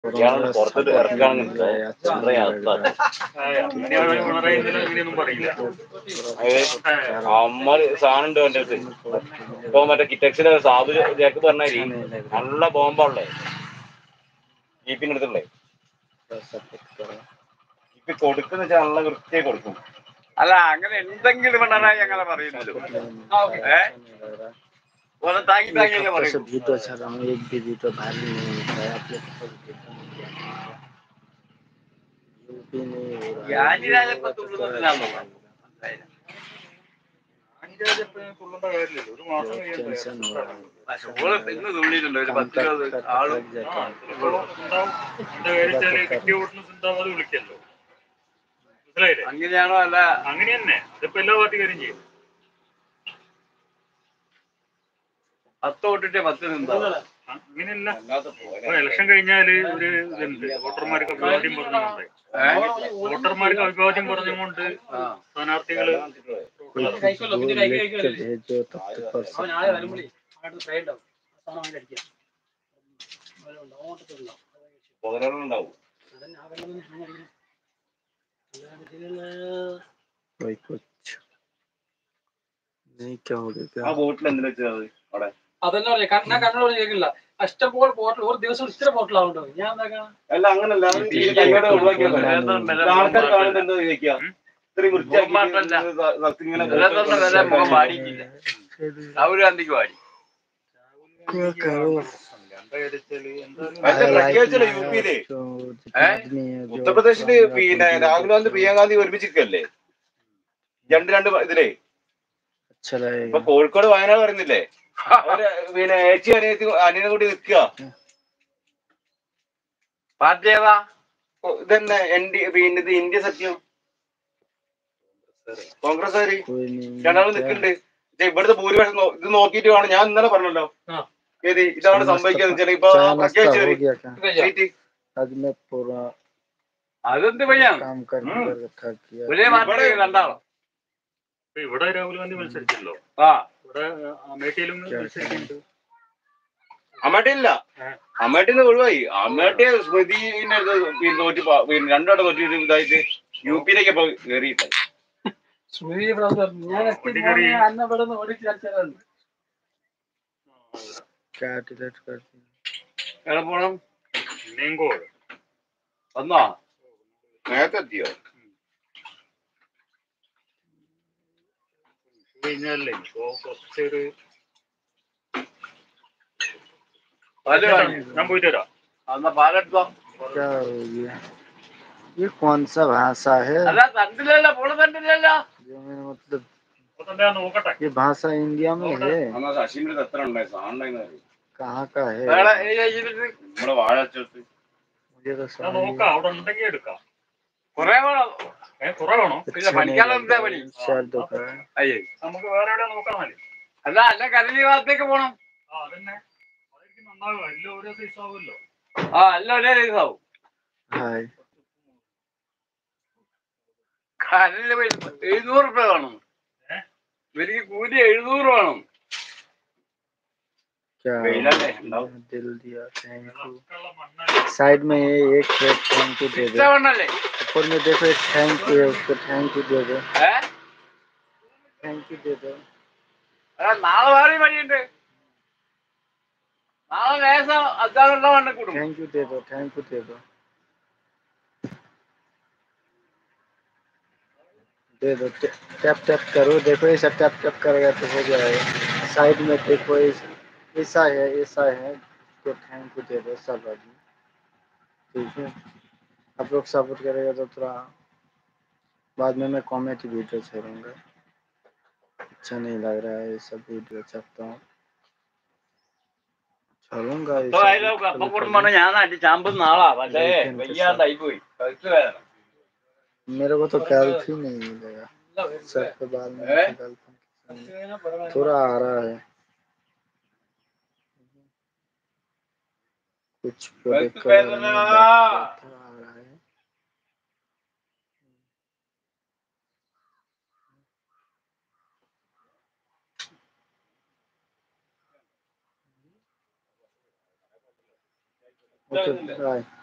ഇയാളെ പുറത്തോട്ട് ഇറക്കുകയാണെങ്കിൽ ചന്ദ്രയെ അകത്താക്കും. അങ്ങനെയാണ് പിണറായി ഇന്നലെ അങ്ങനെയൊന്നും പറയില്ല അതായത് അമ്മ സാധനം ഉണ്ട് എന്റെ അടുത്ത് ഇപ്പൊ മറ്റേ കിറ്റക്സിലെ സാബു ജാക്ക് പറഞ്ഞാല് നല്ല ബോംബുള്ളേ ജീപ്പിന്റെ അടുത്തുള്ളേ ഇപ്പൊ കൊടുക്കുന്ന വെച്ചാൽ നല്ല വൃത്തിയായി കൊടുക്കും അല്ല അങ്ങനെ എന്തെങ്കിലും പിണറായി അങ്ങനെ പറയുന്നല്ലോ ഏ ഓനെ താങ്ങി താങ്ങിയല്ലേ सबसे പറയും वीडियो अच्छा रहा हूँ एक भी वीडियो वायरल नहीं होता है आप लोग को देखना यूपी नहीं हो रहा है യാനിരാജപ്പ തുള്ളുന്നതിനാണോ മനസ്സിലായില്ല. തുള്ളേണ്ട കാര്യമില്ലല്ലോ ഒരു മാസം टेंशन हो रहा है പക്ഷെ ഓള് ഇന്ന് തുള്ളിയിട്ടുണ്ട് ഒരു പത്ത് ഇരുപത് ആളും ഉണ്ടാവും എന്റെ പേര് കിട്ടിയ വോട്ടിന് സിന്താബാദ് വിളിക്കല്ലോ മനസ്സിലായില്ലേ അങ്ങനെയാണോ അല്ല അങ്ങനെ തന്നെ അതിപ്പോ എല്ലാ പാർട്ടിക്കാരും ചെയ്യും പത്ത് തൊട്ടിട്ട് പത്ത് നിന്നാ അങ്ങനെയല്ല ഇപ്പൊ ഇലക്ഷൻ കഴിഞ്ഞാല് ഒരു ഇതുണ്ട് വോട്ടർമാർക്ക് അഭിവാദ്യം പറഞ്ഞുകൊണ്ട് വോട്ടർമാർക്ക് അഭിവാദ്യം പറഞ്ഞുകൊണ്ട് സ്ഥാനാർത്ഥികള് वो लिख के भेजो तब तो कर सकते हैं ഉപകരണങ്ങളുണ്ടാവും कोई कुछ नहीं क्या हो गया ആ क्या ബോട്ടിൽ എന്തിനാ വെച്ചത് അവിടെ അതന്നെ പറയാ ഞാൻ കണ്ണോട് കേൾക്കില്ല ഇഷ്ടംപോലെ പോർട്ടൽ ഒരു ദിവസം ഇത്ര പോർട്ടൽ ആവുന്നുണ്ടോ ഞാൻ എന്താക്കണം അല്ല അങ്ങനല്ല അവര് ഈ കൈയോടെ ഒഴിവാക്കിയാൽ മതി. ആൾക്കാർ കാണുന്നത് എന്താ ചോദിക്കുക ഇത്രയും ബഹുമാനമല്ല. വൃത്തിയാക്കി ഇങ്ങനെ വിലതൊന്നും വില മുഖം വാടിയിട്ടില്ല രാഹുൽ ഗാന്ധിക്ക് വാടി क्या करो എന്താ വെച്ചാല് എന്തായാലും അല്ല, പ്രഖ്യാപിച്ചല്ലോ യു പിയില് जो ഏ? आदमी है जो ഉത്തർപ്രദേശില് പിന്നെ രാഹുൽ ഗാന്ധി പ്രിയങ്ക ഗാന്ധി ഒരുമിച്ചിരിക്കല്ലേ രണ്ട് രണ്ട് ഇതിലേ अच्छा ഇപ്പൊ लगेगा കോഴിക്കോട് വയനാട് പറയുന്നില്ലേ അവര് പിന്നെ ഏച്ചി അനിയത്തി അനിയനെ കൂടി നിൽക്കുക പാർട്ടി ഏതാ ഇതന്നെ എൻ ഡി പിന്നെ ഇത് ഇന്ത്യ സത്യം കോൺഗ്രസ്സുകാര് कोई नहीं രണ്ടാളും നിൽക്കുന്നുണ്ട് പക്ഷെ ഇവിടുത്തെ ഭൂരിപക്ഷം നോ- ഇത് നോക്കിയിട്ട് വേണം ഞാൻ ഇന്നലെ പറഞ്ഞല്ലോ ആ. ഏത് ഇതാണ് സംഭവിക്കുന്നത് വെച്ചാൽ ഇപ്പൊ चाय नाश्ता പ്രഖ്യാപിച്ചു हो गया क्या സീറ്റ് आज मैं पूरा അതെന്ത് പയ്യാണ് काम कर कर रखा किया ഒരേ പാർട്ടി രണ്ടാളോ ഇപ്പൊ ഇവിടെ രാഹുൽ ഗാന്ധി മത്സരിച്ചല്ലോ ആ ഇവിടെ അമേഠിയിലും മത്സരിക്കുന്നുണ്ട് അമേട്ടില്ല ആ. അമേട്ടിന്ന് ഒഴിവായി അമേട്ടി സ്മൃതിന്റെ അടുത്ത് പിന്നെ തോറ്റ് പ- പിന്നെ രണ്ടാളും തോറ്റിട്ട് ഇതായിട്ട് യു പിയിലേക്ക് ഇപ്പൊ കയറിയില്ല സുധീർ ബ്രദർ ഞാൻ വണ്ടിക്കറി. അന്ന ഇവിടെ നിന്ന് ഓടിച്ച് കളിച്ചതാണ് क्या डिलीट कर दिया എവിടെ പോണം പിന്നെയും കോൾ വന്നോ നേരത്തെ എത്തിയോ കഴിഞ്ഞാലേ ഇപ്പൊ കുറച്ചൊരു പാല് വാങ്ങി. ഞാൻ പോയിട്ട് വരാം എന്നാ പാലെടുത്തോ क्या हो गया ये कौन सा भाषा है അല്ല തണ്ടില്ലല്ലോ പോള് തണ്ടില്ലല്ലോ जो मैंने मतलब അപ്പൊ തന്നെ ഞാൻ നോക്കട്ടെ ये भाषा इंडिया में है അന്നാ ശശീന്ദ്രൻ എത്ര ഉണ്ടായി സാധനം कहाँ का है വേറെ ഈ ചെയ്തിട്ട് നമ്മുടെ വാഴ വെച്ചെടുത്ത് मुझे तो ഞാൻ समझ നോക്കാം അവിടെ ഉണ്ടെങ്കിൽ എടുക്കാം കുറെ വേണം ഏഹ് കുറെ വേണോ പിന്നെ പഠിക്കാനുള്ള എന്താ പണി शायद दोपहर അയ്യേ നമുക്ക് വേറെ എവിടെ നോക്കാൻ മതി അല്ല അല്ല കരളി ഭാഗത്തേക്ക് പോണം ആ അതന്നെ അതായിരിക്കും നന്നാവുക എല്ലാം ഓരോ സൈസ് ആവുമല്ലോ ആ അല്ല ഒരേ ദിവസമാവും हाय കരളില് പോയി എഴുന്നൂറ് രൂപ വേണം ഏ? എനിക്ക് കൂലി എഴുന്നൂറ് വേണം क्या हो വെയിലല്ലേ गया? ഉണ്ടാവും दिल दिया थैंक यू ഇതൊക്കെയുള്ള മണ്ണല്ലേ साइड में ये एक है थैंक यू दे दो ഇഷ്ടമണ്ണല്ലേ ऊपर में देखो एक थैंक यू है उसको थैंक यू दे दो ഏ थैंक यू दे दो എടാ, നാളെ വേറെ പണിയുണ്ട് നാളെ ലേസം അധ്വാനം വേണ്ട കൂടും थैंक यू दे दो थैंक यू दे दो दे दो टे- टैप टैप करो देखो ऐसा टैप टैप करेगा तो हो जाएगा साइड में देखो ऐस- ऐसा है ऐसा है तो थैंक यू दे दो सब आदमी ठीक है आप लोग सपोर्ट करेगा तो थोड़ा बाद में मैं कॉमेडी वीडियो छोड़ूंगा अच्छा नहीं लग रहा है ये सब वीडियो छपता हूँ छोड़ूंगा ये ഇപ്പൊ सब അതിലോ वीडियो കപ്പം कभी കൂടുമ്പോണ് ഞാൻ അടി ചാമ്പുന്ന ആളാ പക്ഷേ ലൈക്ക് ഉണ്ട് വയ്യാണ്ടായി പോയി കഴുത്ത് വേദന कभी। मेरे को तो गर्ल्स ही नहीं मिलेगा सर के बाल में हैं? गर्लफ्रेंड थोड़ा आ रहा है कुछ प्रोडक्ट कल्प वेदना। आ रहा है ओके बाय